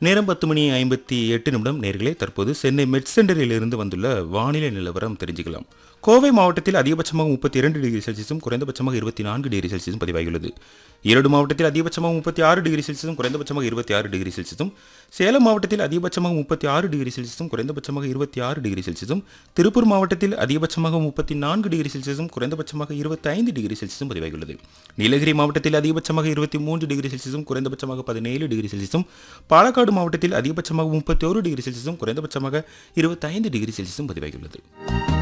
நேரம் பத்து மணி ஐம்பத்தி எட்டு நிமிடம் நேர்களே தற்போது சென்னை மெட் சென்டரில் இருந்து வந்துள்ள வானிலை நிலவரம் தெரிஞ்சுக்கலாம் கோவை மாவட்டத்தில் அதிகபட்சமாக முப்பத்தி இரண்டு டிகிரி செல்சியஸும் குறைந்தபட்சமாக இருபத்தி நான்கு டிகிரி செல்சியஸும் பதிவாகியுள்ளது ஈரோடு மாவட்டத்தில் அதிகபட்சமாக முப்பத்தி ஆறு டிகிரி செல்சியஸும் குறைந்தபட்சமாக இருபத்தி ஆறு டிகிரி செல்சியஸும் சேலம் மாவட்டத்தில் அதிகபட்சமாக முப்பத்தி ஆறு டிகிரி செல்சியஸும் குறைந்தபட்சமாக இருபத்தி ஆறு டிகிரி செல்சியஸும் திருப்பூர் மாவட்டத்தில் அதிகபட்சமாக முப்பத்தி நான்கு டிகிரி செல்சியஸும் குறைந்தபட்சமாக இருபத்தி ஐந்து டிகிரி செல்சியஸும் பதிவாகியுள்ளது நீலகிரி மாவட்டத்தில் அதிகபட்சமாக இருபத்தி மூன்று டிகிரி செல்சியஸும் குறைந்தபட்சமாக பதினேழு டிகிரி செல்சியஸும் பாலக்காடு மாவட்டத்தில் அதிகபட்சமாக முப்பத்தி ஒரு டிகிரி செல்சியஸும் குறைந்தபட்சமாக இருபத்தைந்து டிகிரி செல்சியஸும் பதிவாகியுள்ளது